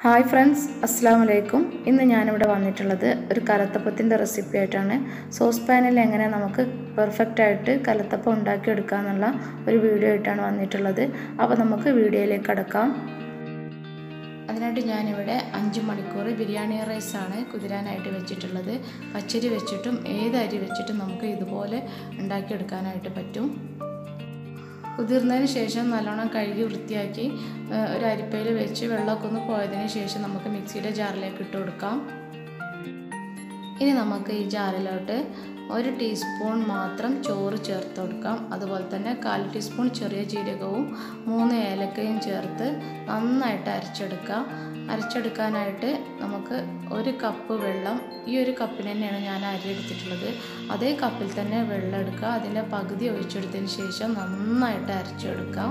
hi friends അസ്സാം വലൈക്കും ഇന്ന് ഞാനിവിടെ വന്നിട്ടുള്ളത് ഒരു കലത്തപ്പത്തിൻ്റെ റെസിപ്പി ആയിട്ടാണ് സോസ് പാനിൽ എങ്ങനെ നമുക്ക് പെർഫെക്റ്റ് ആയിട്ട് കലത്തപ്പം ഉണ്ടാക്കിയെടുക്കുക എന്നുള്ള ഒരു വീഡിയോ ആയിട്ടാണ് വന്നിട്ടുള്ളത് അപ്പോൾ നമുക്ക് വീഡിയോയിലേക്ക് കടക്കാം അതിനായിട്ട് ഞാനിവിടെ അഞ്ച് മണിക്കൂർ ബിരിയാണി റൈസാണ് കുതിരാനായിട്ട് വെച്ചിട്ടുള്ളത് പച്ചരി വെച്ചിട്ടും ഏത് അരി വെച്ചിട്ടും നമുക്ക് ഇതുപോലെ ഉണ്ടാക്കിയെടുക്കാനായിട്ട് പറ്റും കുതിർന്നതിന് ശേഷം നല്ലോണം കഴുകി വൃത്തിയാക്കി ഒരു അരിപ്പയിൽ വെച്ച് വെള്ളമൊക്കെ ഒന്ന് പോയതിന് ശേഷം നമുക്ക് മിക്സിയുടെ ജാറിലേക്ക് ഇട്ട് കൊടുക്കാം ഇനി നമുക്ക് ഈ ജാറിലോട്ട് ഒരു ടീസ്പൂൺ മാത്രം ചോറ് ചേർത്ത് കൊടുക്കാം അതുപോലെ തന്നെ കാൽ ടീസ്പൂൺ ചെറിയ ജീരകവും മൂന്ന് ഏലക്കയും ചേർത്ത് നന്നായിട്ട് അരച്ചെടുക്കാം അരച്ചെടുക്കാനായിട്ട് നമുക്ക് ഒരു കപ്പ് വെള്ളം ഈ ഒരു കപ്പിന് തന്നെയാണ് ഞാൻ അരി എടുത്തിട്ടുള്ളത് അതേ കപ്പിൽ തന്നെ വെള്ളം എടുക്കുക അതിൻ്റെ പകുതി ഒഴിച്ചെടുത്തതിന് ശേഷം നന്നായിട്ട് അരച്ചെടുക്കാം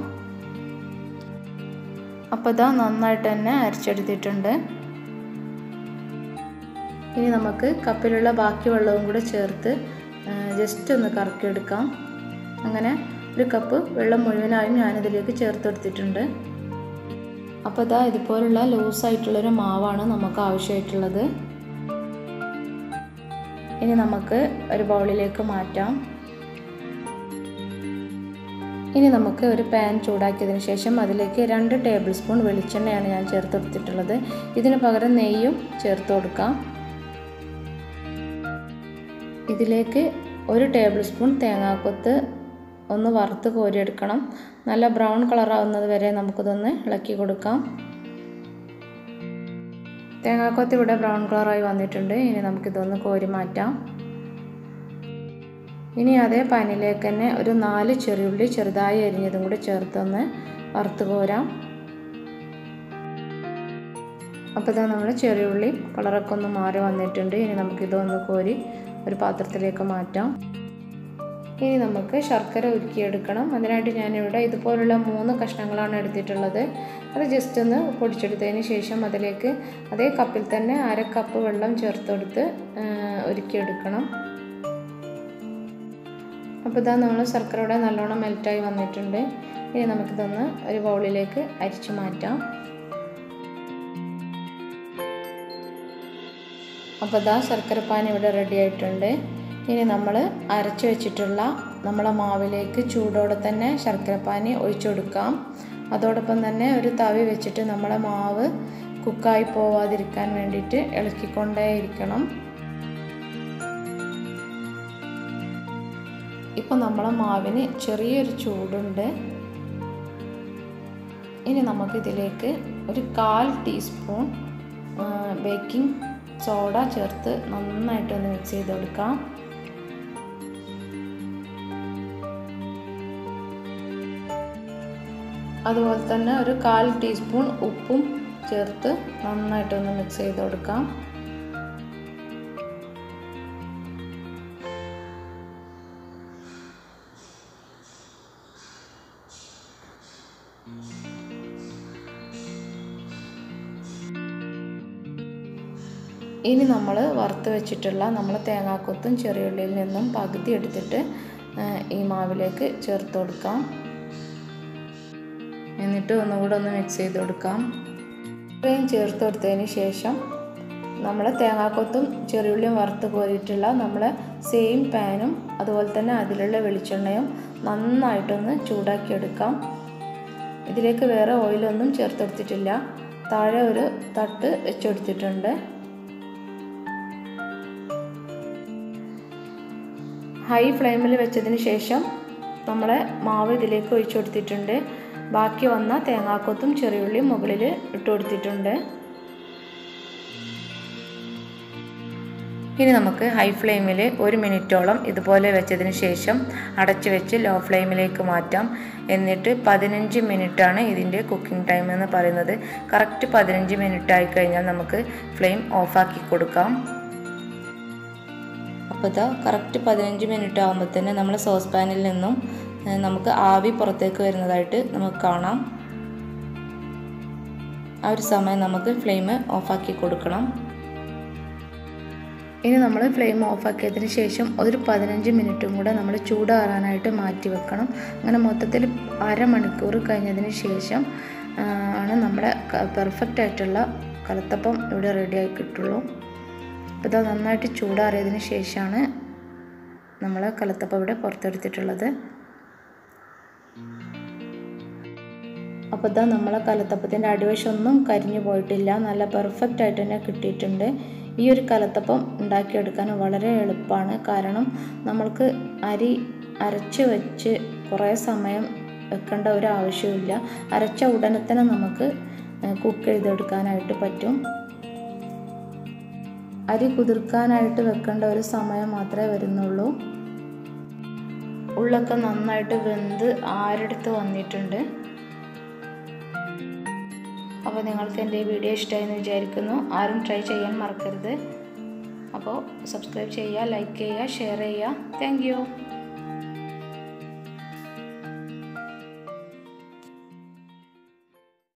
അപ്പോൾ ഇതാ നന്നായിട്ട് തന്നെ അരച്ചെടുത്തിട്ടുണ്ട് ഇനി നമുക്ക് കപ്പിലുള്ള ബാക്കി വെള്ളവും കൂടെ ചേർത്ത് ജസ്റ്റ് ഒന്ന് കറക്കിയെടുക്കാം അങ്ങനെ ഒരു കപ്പ് വെള്ളം മുഴുവനായും ഞാനിതിലേക്ക് ചേർത്ത് എടുത്തിട്ടുണ്ട് അപ്പോൾ ഇതാ ഇതുപോലുള്ള ലൂസായിട്ടുള്ളൊരു മാവാണ് നമുക്ക് ആവശ്യമായിട്ടുള്ളത് ഇനി നമുക്ക് ഒരു ബൗളിലേക്ക് മാറ്റാം ഇനി നമുക്ക് ഒരു പാൻ ചൂടാക്കിയതിന് ശേഷം അതിലേക്ക് രണ്ട് ടേബിൾ സ്പൂൺ വെളിച്ചെണ്ണയാണ് ഞാൻ ചേർത്ത് കൊടുത്തിട്ടുള്ളത് ഇതിന് പകരം നെയ്യും ചേർത്ത് കൊടുക്കാം ഇതിലേക്ക് ഒരു ടേബിൾ സ്പൂൺ തേങ്ങാക്കൊത്ത് ഒന്ന് വറുത്ത് കോരിയെടുക്കണം നല്ല ബ്രൗൺ കളറാവുന്നത് വരെ നമുക്കിതൊന്ന് ഇളക്കി കൊടുക്കാം തേങ്ങാക്കൊത്ത് ഇവിടെ ബ്രൗൺ കളറായി വന്നിട്ടുണ്ട് ഇനി നമുക്കിതൊന്ന് കോരി മാറ്റാം ഇനി അതേ പാനിലേക്ക് തന്നെ ഒരു നാല് ചെറിയുള്ളി ചെറുതായി അരിഞ്ഞതും കൂടി ചേർത്തൊന്ന് വറുത്ത് കോരാം അപ്പോൾ ഇതാ നമ്മൾ ചെറിയുള്ളി കളറൊക്കെ ഒന്ന് മാറി വന്നിട്ടുണ്ട് ഇനി നമുക്കിതൊന്ന് കോരി ഒരു പാത്രത്തിലേക്ക് മാറ്റാം ഇനി നമുക്ക് ശർക്കര ഉരുക്കിയെടുക്കണം അതിനായിട്ട് ഞാനിവിടെ ഇതുപോലുള്ള മൂന്ന് കഷ്ണങ്ങളാണ് എടുത്തിട്ടുള്ളത് അത് ജസ്റ്റ് ഒന്ന് പൊടിച്ചെടുത്തതിന് ശേഷം അതിലേക്ക് അതേ കപ്പിൽ തന്നെ അര കപ്പ് വെള്ളം ചേർത്തെടുത്ത് ഉരുക്കിയെടുക്കണം അപ്പോൾ ഇതാ നമ്മൾ ശർക്കര ഇവിടെ നല്ലോണം മെൽറ്റായി വന്നിട്ടുണ്ട് ഇനി നമുക്കിതൊന്ന് ഒരു ബൗളിലേക്ക് അരിച്ചു മാറ്റാം അപ്പോൾ ഇതാ ശർക്കരപ്പാൻ ഇവിടെ റെഡി ആയിട്ടുണ്ട് ഇനി നമ്മൾ അരച്ച് വെച്ചിട്ടുള്ള നമ്മളെ മാവിലേക്ക് ചൂടോടെ തന്നെ ശർക്കരപ്പാനി ഒഴിച്ചു കൊടുക്കാം അതോടൊപ്പം തന്നെ ഒരു തവി വെച്ചിട്ട് നമ്മളെ മാവ് കുക്കായി പോവാതിരിക്കാൻ വേണ്ടിയിട്ട് ഇളക്കിക്കൊണ്ടേ ഇരിക്കണം ഇപ്പം നമ്മളെ മാവിന് ചെറിയൊരു ചൂടുണ്ട് ഇനി നമുക്കിതിലേക്ക് ഒരു കാൽ ടീസ്പൂൺ ബേക്കിംഗ് സോഡ ചേർത്ത് നന്നായിട്ടൊന്ന് മിക്സ് ചെയ്ത് കൊടുക്കാം അതുപോലെ തന്നെ ഒരു കാൽ ടീസ്പൂൺ ഉപ്പും ചേർത്ത് നന്നായിട്ടൊന്ന് മിക്സ് ചെയ്ത് കൊടുക്കാം ഇനി നമ്മൾ വറുത്ത് വെച്ചിട്ടുള്ള നമ്മൾ തേങ്ങാക്കൊത്തും ചെറിയുള്ളിയിൽ നിന്നും പകുതി എടുത്തിട്ട് ഈ മാവിലേക്ക് ചേർത്ത് കൊടുക്കാം എന്നിട്ട് ഒന്നുകൂടെ ഒന്ന് മിക്സ് ചെയ്ത് കൊടുക്കാം ഇത്രയും ചേർത്ത് കൊടുത്തതിന് ശേഷം നമ്മൾ തേങ്ങാക്കൊത്തും ചെറിയുള്ളിയും വറുത്ത് കോരിയിട്ടുള്ള നമ്മളെ സെയിം പാനും അതുപോലെ തന്നെ അതിലുള്ള വെളിച്ചെണ്ണയും നന്നായിട്ടൊന്ന് ചൂടാക്കിയെടുക്കാം ഇതിലേക്ക് വേറെ ഓയിലൊന്നും ചേർത്ത് കൊടുത്തിട്ടില്ല താഴെ ഒരു തട്ട് വെച്ചെടുത്തിട്ടുണ്ട് ഹൈ ഫ്ലെയിമിൽ വെച്ചതിന് ശേഷം നമ്മളെ മാവ് ഇതിലേക്ക് ഒഴിച്ചു കൊടുത്തിട്ടുണ്ട് ബാക്കി വന്ന തേങ്ങാക്കൊത്തും ചെറിയുള്ളിയും മുകളിൽ ഇട്ട് കൊടുത്തിട്ടുണ്ട് ഇനി നമുക്ക് ഹൈ ഫ്ലെയിമിൽ ഒരു മിനിറ്റോളം ഇതുപോലെ വെച്ചതിന് ശേഷം അടച്ചു വെച്ച് ലോ ഫ്ലെയിമിലേക്ക് മാറ്റാം എന്നിട്ട് പതിനഞ്ച് മിനിറ്റാണ് ഇതിൻ്റെ കുക്കിംഗ് ടൈം എന്ന് പറയുന്നത് കറക്റ്റ് പതിനഞ്ച് മിനിറ്റ് ആയി കഴിഞ്ഞാൽ നമുക്ക് ഫ്ലെയിം ഓഫാക്കി കൊടുക്കാം അപ്പോൾ ഇതാ കറക്റ്റ് പതിനഞ്ച് മിനിറ്റ് ആകുമ്പോൾ തന്നെ നമ്മൾ സോസ് പാനിൽ നിന്നും നമുക്ക് ആവി പുറത്തേക്ക് വരുന്നതായിട്ട് നമുക്ക് കാണാം ആ ഒരു സമയം നമുക്ക് ഫ്ലെയിം ഓഫാക്കി കൊടുക്കണം ഇനി നമ്മൾ ഫ്ലെയിം ഓഫാക്കിയതിന് ശേഷം ഒരു പതിനഞ്ച് മിനിറ്റും കൂടെ നമ്മൾ ചൂടാറാനായിട്ട് മാറ്റി വെക്കണം അങ്ങനെ മൊത്തത്തിൽ അരമണിക്കൂർ കഴിഞ്ഞതിന് ശേഷം ആണ് നമ്മുടെ പെർഫെക്റ്റ് ആയിട്ടുള്ള കലത്തപ്പം ഇവിടെ റെഡിയായി കിട്ടുള്ളൂ അപ്പോൾ ഇത് നന്നായിട്ട് ചൂടാറിയതിന് ശേഷമാണ് നമ്മൾ കലത്തപ്പം ഇവിടെ പുറത്തെടുത്തിട്ടുള്ളത് അപ്പോൾ ഇതാ നമ്മളെ കലത്തപ്പത്തിൻ്റെ അടിവശമൊന്നും കരിഞ്ഞു പോയിട്ടില്ല നല്ല പെർഫെക്റ്റ് ആയിട്ട് തന്നെ കിട്ടിയിട്ടുണ്ട് ഈ ഒരു കലത്തപ്പം ഉണ്ടാക്കിയെടുക്കാൻ വളരെ എളുപ്പമാണ് കാരണം നമ്മൾക്ക് അരി അരച്ച് വെച്ച് കുറേ സമയം വെക്കേണ്ട ഒരു ആവശ്യമില്ല അരച്ച ഉടനെ തന്നെ നമുക്ക് കുക്ക് ചെയ്തെടുക്കാനായിട്ട് പറ്റും അരി കുതിർക്കാനായിട്ട് വെക്കേണ്ട ഒരു സമയം മാത്രമേ വരുന്നുള്ളൂ ഉള്ളൊക്കെ നന്നായിട്ട് വെന്ത് ആരെടുത്ത് വന്നിട്ടുണ്ട് അപ്പോൾ നിങ്ങൾക്ക് എൻ്റെ ഈ വീഡിയോ ഇഷ്ടമായെന്ന് വിചാരിക്കുന്നു ആരും ട്രൈ ചെയ്യാൻ മറക്കരുത് അപ്പോൾ സബ്സ്ക്രൈബ് ചെയ്യുക ലൈക്ക് ചെയ്യുക ഷെയർ ചെയ്യുക താങ്ക്